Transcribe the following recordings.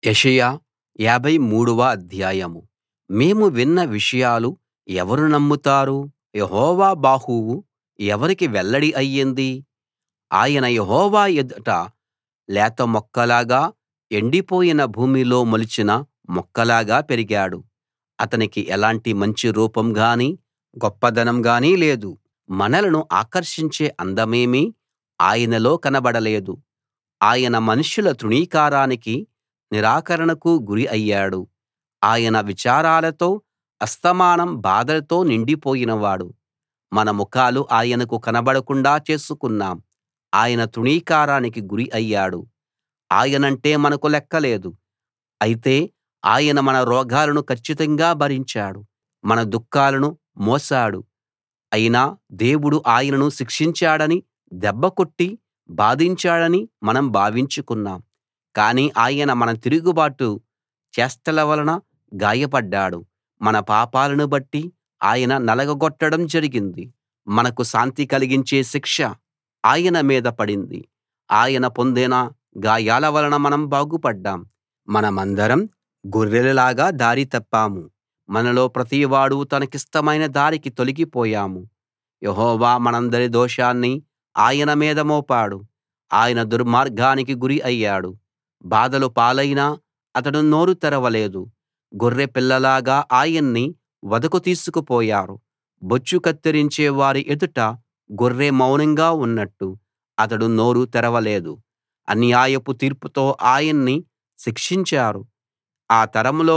యెషయా 53 వ అధ్యాయం మేము విన్న విషయాలు ఎవరు నమ్ముతారు యెహోవా బాహువు ఎవరికి వెల్లడి అయ్యింది ఆయన యెహోవా ఎదుట లేత మొక్కలాగా ఎండిపోయిన భూమిలో మొలిచిన మొక్కలాగా పెరిగాడు అతనికి ఎలాంటి మంచి రూపం గానీ గొప్పదనం గానీ లేదు మనలను ఆకర్షించే అందమేమీ ఆయనలో కనబడలేదు ఆయన మనుష్యుల తృణీకారానికి నిరాకరణకు గురి అయ్యాడు ఆయన విచారాలతో అస్తమానం బాధలతో నిండిపోయినవాడు మన ముఖాలు ఆయనకు కనబడకుండా చేసుకున్నాం ఆయన తృణీకారానికి గురి అయ్యాడు ఆయనంటే మనకు లెక్కలేదు అయితే ఆయన మన రోగాలను కచ్చితంగా భరించాడు మన దుఃఖాలను మోసాడు అయినా దేవుడు ఆయనను శిక్షించాడని దెబ్బ కొట్టి బాధించాడని మనం భావించుకున్నాం కానీ ఆయన మన తిరుగుబాటు చేష్టల వలన గాయపడ్డాడు మన పాపాలను బట్టి ఆయన నలగగొట్టడం జరిగింది మనకు శాంతి కలిగించే శిక్ష ఆయన మీద పడింది ఆయన పొందిన గాయాల వలన మనం బాగుపడ్డాం మనమందరం గొర్రెలలాగా దారి తప్పాము మనలో ప్రతివాడూ తనకిష్టమైన దారికి తొలగిపోయాము యెహోవా మనందరి దోషాన్ని ఆయన మీద మోపాడు ఆయన దుర్మార్గానికి గురి అయ్యాడు బాధల పాలైనా అతడు నోరు తెరవలేదు గొర్రె పిల్లలాగా ఆయన్ని వధకు తీసుకుపోయారు బొచ్చు కత్తిరించే వారి ఎదుట గొర్రె మౌనంగా ఉన్నట్టు అతడు నోరు తెరవలేదు అన్యాయపు తీర్పుతో ఆయన్ని శిక్షించారు ఆ తరంలో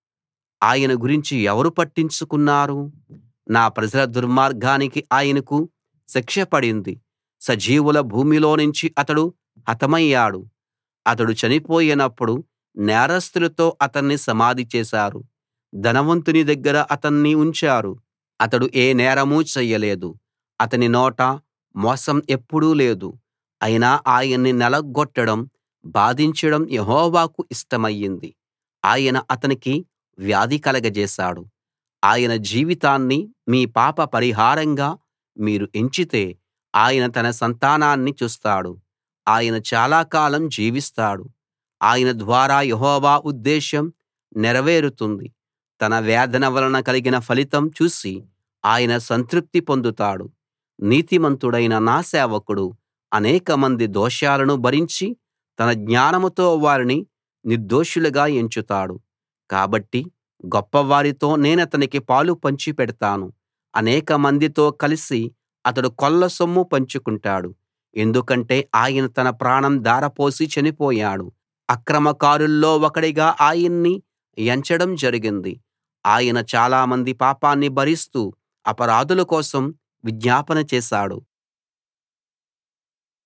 ఆయన గురించి ఎవరు పట్టించుకున్నారు నా ప్రజల దుర్మార్గానికి ఆయనకు శిక్ష పడింది సజీవుల భూమిలోనుంచి అతడు హతమయ్యాడు అతడు చనిపోయినప్పుడు నేరస్తులతో అతన్ని సమాధి చేశారు ధనవంతుని దగ్గర అతన్ని ఉంచారు అతడు ఏ నేరమూ చెయ్యలేదు అతని నోట మోసం ఎప్పుడూ లేదు అయినా ఆయన్ని నలగ్గొట్టడం బాధించడం యెహోవాకు ఇష్టమయింది ఆయన అతనికి వ్యాధి కలగజేశాడు ఆయన జీవితాన్ని మీ పాప పరిహారంగా మీరు ఎంచితే ఆయన తన సంతానాన్ని చూస్తాడు ఆయన చాలా కాలం జీవిస్తాడు ఆయన ద్వారా యెహోవా ఉద్దేశం నెరవేరుతుంది తన వేదన వలన కలిగిన ఫలితం చూసి ఆయన సంతృప్తి పొందుతాడు నీతిమంతుడైన నా సేవకుడు అనేకమంది దోషాలను భరించి తన జ్ఞానంతో వారిని నిర్దోషులుగా ఎంచుతాడు కాబట్టి గొప్పవారితో నేనతనికి పాలు పంచి పెడతాను అనేకమందితో కలిసి అతడు కొల్ల సొమ్ము పంచుకుంటాడు ఎందుకంటే ఆయన తన ప్రాణం ధారపోసి చనిపోయాడు అక్రమకారుల్లో ఒకడిగా ఆయన్ని ఎంచడం జరిగింది ఆయన చాలామంది పాపాన్ని భరిస్తూ అపరాధుల కోసం విజ్ఞాపన చేశాడు